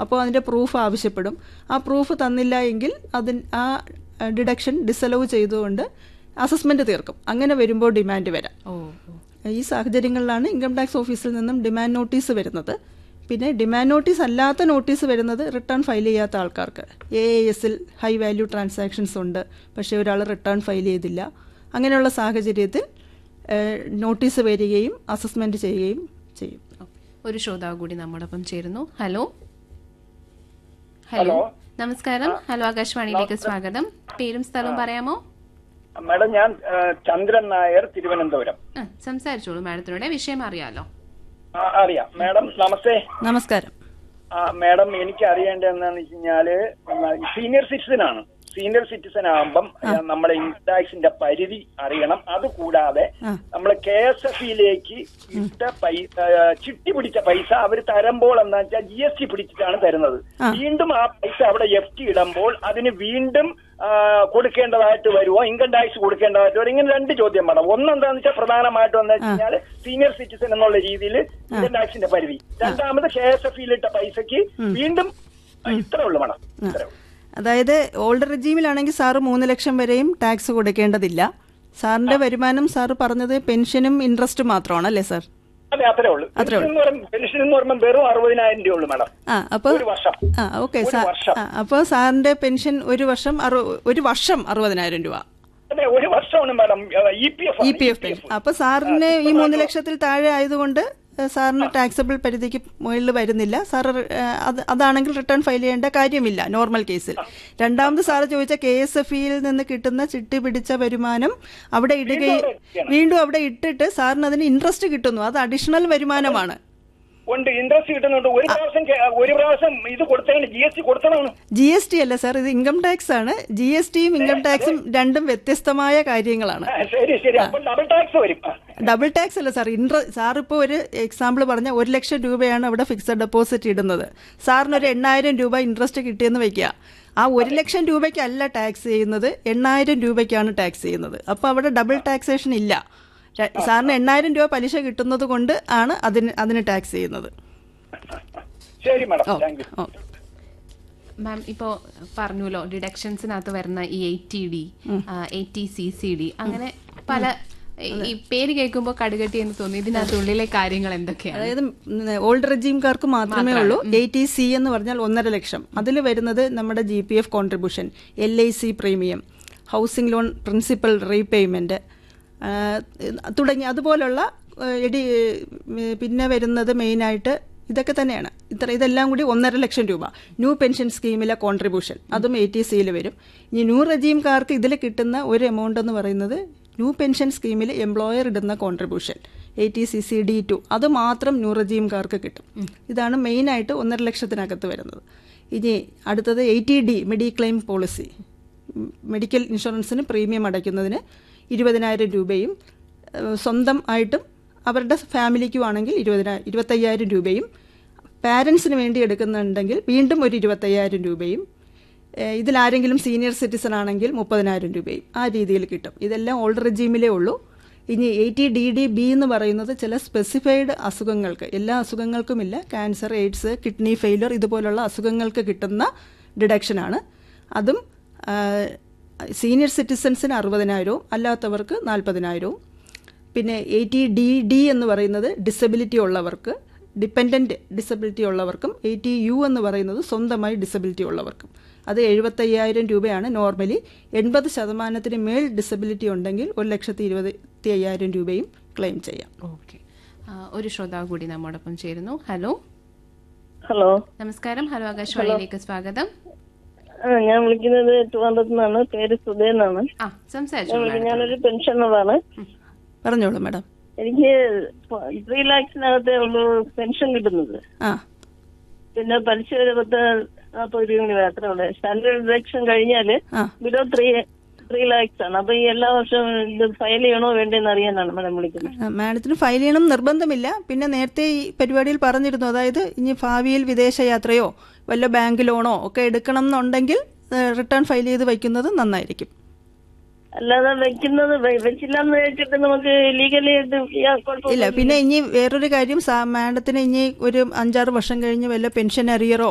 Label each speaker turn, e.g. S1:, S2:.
S1: അപ്പോൾ അതിൻ്റെ പ്രൂഫ് ആവശ്യപ്പെടും ആ പ്രൂഫ് തന്നില്ല എങ്കിൽ അതിന് ആ ഡിഡക്ഷൻ ഡിസലവ് ചെയ്തുകൊണ്ട് അസസ്മെൻറ്റ് തീർക്കും അങ്ങനെ വരുമ്പോൾ ഡിമാൻഡ് വരാം
S2: ഓ ഓ.
S1: ഈ സാഹചര്യങ്ങളിലാണ് ഇൻകം ടാക്സ് ഓഫീസിൽ നിന്നും ഡിമാൻഡ് നോട്ടീസ് വരുന്നത് പിന്നെ ഡിമാൻഡ് നോട്ടീസ് അല്ലാത്ത നോട്ടീസ് വരുന്നത് റിട്ടേൺ ഫയൽ ചെയ്യാത്ത ആൾക്കാർക്ക് എ എസിൽ ഹൈ വാല്യൂ ട്രാൻസാക്ഷൻസ് ഉണ്ട് പക്ഷേ ഒരാൾ റിട്ടേൺ ഫയൽ ചെയ്തില്ല അങ്ങനെയുള്ള സാഹചര്യത്തിൽ ഏഹ്, നോട്ടീസ് വരികയും അസസ്മെൻറ്റ് ചെയ്യുകയും ചെയ്യും
S2: ഒരു ശ്രോതാവ് കൂടി നമ്മോടൊപ്പം ചേരുന്നു ഹലോ ഹലോ നമസ്കാരം ഹലോ ആകാശവാണിയിലേക്ക് സ്വാഗതം പേരും സ്ഥലവും പറയാമോ
S3: മാഡം ഞാൻ ആ, ചന്ദ്രൻ നായർ തിരുവനന്തപുരം
S2: ആ, സംസാരിച്ചോളൂ മാഡത്തിനോട് വിഷയം അറിയാലോ
S3: ആ, അറിയാം മാഡം നമസ്തേ
S1: നമസ്കാരം
S3: ആ, മാഡം എനിക്ക് അറിയേണ്ടത് എന്താണെന്ന് വെച്ച് കഴിഞ്ഞാല് സീനിയർ സിറ്റിസൺ ആണ് സീനിയർ സിറ്റിസൺ ആകുമ്പം നമ്മളെ ഇൻകം ടാക്സിന്റെ പരിധി അറിയണം അതുകൂടാതെ
S1: ആ.
S3: നമ്മൾ കെ എസ് എഫ് ഇയിലേക്ക് ഇട്ട പൈസ ചിട്ടി പിടിച്ച പൈസ അവർ തരുമ്പോൾ എന്താ വെച്ചാൽ ജി എസ് ടി പിടിച്ചിട്ടാണ് തരുന്നത്
S1: ആ.
S3: വീണ്ടും ആ പൈസ അവിടെ എഫ് ടി ഇടുമ്പോൾ അതിന് വീണ്ടും ആ, കൊടുക്കേണ്ടതായിട്ട് വരുമോ ഇൻകം ടാക്സ് കൊടുക്കേണ്ടതായിട്ട് വരും ഇങ്ങനെ രണ്ട് ചോദ്യം വേണം ഒന്നെന്താന്ന് വെച്ചാൽ പ്രധാനമായിട്ടും എന്താ വെച്ച് കഴിഞ്ഞാൽ സീനിയർ സിറ്റിസൺ എന്നുള്ള രീതിയിൽ ഇൻകം ടാക്സിന്റെ പരിധി രണ്ടാമത് കെ എസ് എഫ് ഇയിലിട്ട പൈസക്ക് വീണ്ടും ഇത്രേ ഉള്ളൂ വേണം ഇത്രേ ഉള്ളൂ
S1: അതായത് ഓൾഡ് റെജീമിലാണെങ്കിൽ സാറ് മൂന്ന് ലക്ഷം വരെയും ടാക്സ് കൊടുക്കേണ്ടതില്ല സാറിന്റെ വരുമാനം സാറ് പറഞ്ഞത് പെൻഷനും ഇൻട്രസ്റ്റും മാത്രമാണ് അല്ലേ സാർ
S3: അതെ അത്രേ ഉള്ളൂ
S1: അത്രേ
S3: പെൻഷൻ എന്ന് പറയുമ്പോൾ പെൻഷൻ എന്ന് പറയുമ്പോൾ വെറും അറുപതിനായിരം രൂപ ഉള്ളൂ മാഡം
S1: ആ അപ്പോൾ
S3: ഒരു വർഷം
S1: ആ ഓക്കെ
S3: ഒരു
S1: സാർ
S3: വർഷം.
S1: ആ അപ്പോൾ സാറിന്റെ പെൻഷൻ ഒരു വർഷം അറു ഒരു വർഷം അറുപതിനായിരം രൂപ
S3: അതെ ഒരു വർഷമാണ് madam E P F
S1: E P F pension അപ്പോൾ സാറിന് ഈ മൂന്ന് ലക്ഷത്തിൽ താഴെ ആയതുകൊണ്ട് ഏ, സാറിന് ടാക്സബിൾ പരിധിക്ക് മുകളിൽ വരുന്നില്ല സാർ അത് അതാണെങ്കിൽ റിട്ടേൺ ഫയൽ ചെയ്യേണ്ട കാര്യമില്ല നോർമൽ കേസിൽ രണ്ടാമത് സാറ് ചോദിച്ച കെ എസ് എഫ് ഇയിൽ നിന്ന് കിട്ടുന്ന ചിട്ടി പിടിച്ച വരുമാനം അവിടെ ഇടുകയും വീണ്ടും അവിടെ ഇട്ടിട്ട് സാറിന് അതിന് ഇൻട്രസ്റ്റ് കിട്ടുന്നു അത് അഡീഷണൽ വരുമാനമാണ്
S3: ഉണ്ട് ഇൻട്രസ്റ്റ് കിട്ടുന്നുണ്ട് ഒരു പ്രാവശ്യം കേ- ഒരു പ്രാവശ്യം ഇത് കൊടുത്തതിന് ജി എസ് ടി കൊടുത്തതാണ്
S1: ജി എസ് ടി അല്ല സാർ ഇത് ഇൻകം ടാക്സ് ആണ് ജി എസ് ടിയും ഇൻകം ടാക്സും രണ്ടും വ്യത്യസ്തമായ കാര്യങ്ങളാണ്
S3: ആ, ശരി ശരി അപ്പൊ ഡബിൾ ടാക്സ് വരും ആ.
S1: ഡബിൾ ടാക്സ് അല്ല സാർ ഇൻട്ര സാർ ഇപ്പോൾ ഒരു എക്സാമ്പിൾ പറഞ്ഞ ഒരു ലക്ഷം രൂപയാണ് അവിടെ ഫിക്സഡ് ഡെപ്പോസിറ്റ് ഇടുന്നത് സാറിന് ഒരു എണ്ണായിരം രൂപ ഇൻട്രസ്റ്റ് കിട്ടിയെന്ന് വെക്കുക ആ ഒരു ലക്ഷം രൂപയ്ക്കല്ല ടാക്സ് ചെയ്യുന്നത് എണ്ണായിരം രൂപയ്ക്കാണ് ടാക്സ് ചെയ്യുന്നത് അപ്പോൾ അവിടെ ഡബിൾ ടാക്സേഷൻ ഇല്ല ര- സാറിന് എണ്ണായിരം രൂപ പലിശ കിട്ടുന്നത് കൊണ്ട് ആണ് അതിന് അതിന് ടാക്സ് ചെയ്യുന്നത്
S3: ശരി madam
S1: okay
S3: thank you
S1: okay
S2: ma'am ഇപ്പോ പറഞ്ഞല്ലോ ഡിഡക്ഷൻസിനകത്ത് വരുന്ന ഈ eighty D eighty C C D അങ്ങനെ പല ഈ പേര് കേൾക്കുമ്പോൾ കടുകട്ടി എന്ന് തോന്നി ഇതിനകത്തുള്ളിലെ കാര്യങ്ങൾ എന്തൊക്കെയാണ്
S1: അതായത് ഓൾഡ് റെജീംകാർക്ക് മാത്രമേ ഉള്ളൂ എയ്റ്റി സി എന്ന് പറഞ്ഞാൽ ഒന്നര ലക്ഷം അതിൽ വരുന്നത് നമ്മുടെ G P F contribution L I C premium housing loan principal repayment തുടങ്ങി അതുപോലുള്ള ആ, എടി ഉം, പിന്നെ വരുന്നത് മെയിനായിട്ട് ഇതൊക്കെ തന്നെയാണ് ഇത്ര ഇതെല്ലാം കൂടി ഒന്നര ലക്ഷം രൂപ ന്യൂ പെൻഷൻ സ്കീമിലെ കോൺട്രിബ്യൂഷൻ അതും എ ടി സിയിൽ വരും ഇനി ന്യൂ റെജീംകാർക്ക് ഇതിൽ കിട്ടുന്ന ഒരു എമൗണ്ട് എന്ന് പറയുന്നത് ന്യൂ പെൻഷൻ സ്കീമിൽ എംപ്ലോയർ ഇടുന്ന contribution A T C C D two അത് മാത്രം ന്യൂ റെജീംകാർക്ക് കിട്ടും ഇതാണ് മെയിനായിട്ട് ഒന്നര ലക്ഷത്തിനകത്ത് വരുന്നത് ഇനി അടുത്തത് eighty D mediclaim policy medical ഇൻഷുറൻസിന് പ്രീമിയം അടയ്ക്കുന്നതിന് ഇരുപതിനായിരം രൂപയും ഏഹ് സ്വന്തം ആയിട്ടും അവരുടെ ഫാമിലിക്കും ആണെങ്കിൽ ഇരുപതിനാ ഇരുപത്തയ്യായിരം രൂപയും പാരൻസിന് വേണ്ടി എടുക്കുന്നുണ്ടെങ്കിൽ വീണ്ടും ഒരു ഇരുപത്തയ്യായിരം രൂപയും ഏഹ് ഇതിലാരെങ്കിലും സീനിയർ സിറ്റിസൺ ആണെങ്കിൽ മുപ്പതിനായിരം രൂപയും ആ രീതിയിൽ കിട്ടും ഇതെല്ലാം ഓൾഡ് റെജീമിലേ ഉള്ളൂ ഇനി എയ്റ്റി ഡി ഡി ബി എന്ന് പറയുന്നത് ചില സ്പെസിഫൈഡ് അസുഖങ്ങൾക്ക് എല്ലാ അസുഖങ്ങൾക്കുമില്ല ക്യാൻസർ എയ്ഡ്സ് കിഡ്നി ഫെയിലർ ഇതുപോലുള്ള അസുഖങ്ങൾക്ക് കിട്ടുന്ന ഡിഡക്ഷനാണ് അതും സീനിയർ സിറ്റിസൺസിന് അറുപതിനായിരവും അല്ലാത്തവർക്ക് നാൽപ്പതിനായിരവും പിന്നെ എയ്റ്റി ഡി ഡി എന്ന് പറയുന്നത് ഡിസബിലിറ്റി ഉള്ളവർക്ക് ഡിപ്പെൻഡൻറ്റ് ഡിസബിലിറ്റി ഉള്ളവർക്കും എയ്റ്റി യു എന്ന് പറയുന്നത് സ്വന്തമായി ഡിസബിലിറ്റി ഉള്ളവർക്കും അത് എഴുപത്തയ്യായിരം രൂപയാണ് നോർമലി എൺപത് ശതമാനത്തിന് മേൽ ഡിസബിലിറ്റി ഉണ്ടെങ്കിൽ ഒരു ലക്ഷത്തി ഇരുപത്തി അയ്യായിരം രൂപയും ക്ലെയിം ചെയ്യാം
S2: ഓക്കെ ഒരു ശ്രോതാവ് കൂടി നമ്മോടൊപ്പം ചേരുന്നു ഹലോ
S4: ഹലോ
S2: നമസ്കാരം ഹലോ ആകാശവാണിയിലേക്ക് സ്വാഗതം
S4: ആ ഞാൻ വിളിക്കുന്നത് ട്രിവാൻഡ്രത്ത് നിന്നാണ് പേര് സുധേന്നാണ്
S2: ആ
S4: ഞാൻ
S2: സംസാരിച്ചോളൂ
S4: വിളിക്കുന്നത്
S2: മാഡം.
S4: ഞാനൊരു പെൻഷനറാണ്
S1: പറഞ്ഞോളൂ മാഡം
S4: എനിക്ക് ത്രീ ലാക്സിനകത്തേ ഉള്ളൂ പെൻഷൻ കിട്ടുന്നത്
S1: ആ
S4: പിന്നെ പലിശ ഒരു പത്ത് നാൽപ്പത് രൂപ കൂടി അത്രേ ഉള്ളൂ സ്റ്റാൻഡേർഡ് ഡിഡക്ഷൻ കഴിഞ്ഞാല്
S1: ആ
S4: ബിലോ ത്രീ ത്രീ ലാക്സ് ആണ് അപ്പൊ ഈ എല്ലാ വർഷവും ഇത് ഫയൽ ചെയ്യണോ വേണ്ടെന്ന് അറിയാനാണ് മാഡം വിളിക്കുന്നത്
S1: ആ, മാഡത്തിന് ഫയൽ ചെയ്യണം നിർബന്ധമില്ല പിന്നെ നേരത്തെ ഈ പരിപാടിയിൽ പറഞ്ഞിരുന്നു അതായത് ഇനി ഭാവിയിൽ വിദേശയാത്രയോ വല്ല ബാങ്ക് ലോണോ ഒക്കെ എടുക്കണം എന്നുണ്ടെങ്കിൽ റിട്ടേൺ ഫയൽ ചെയ്ത് വയ്ക്കുന്നത് നന്നായിരിക്കും
S4: അല്ലാതെ വെക്കുന്നത് വെ- വെച്ചില്ലാന്ന് വെച്ചിട്ട് നമുക്ക് ലീഗലി
S1: ഇല്ല പിന്നെ ഇനി വേറൊരു കാര്യം സാ- മാഡത്തിന് ഇനി ഒരു അഞ്ചാറ് വർഷം കഴിഞ്ഞ് വല്ല പെൻഷൻ അറിയറോ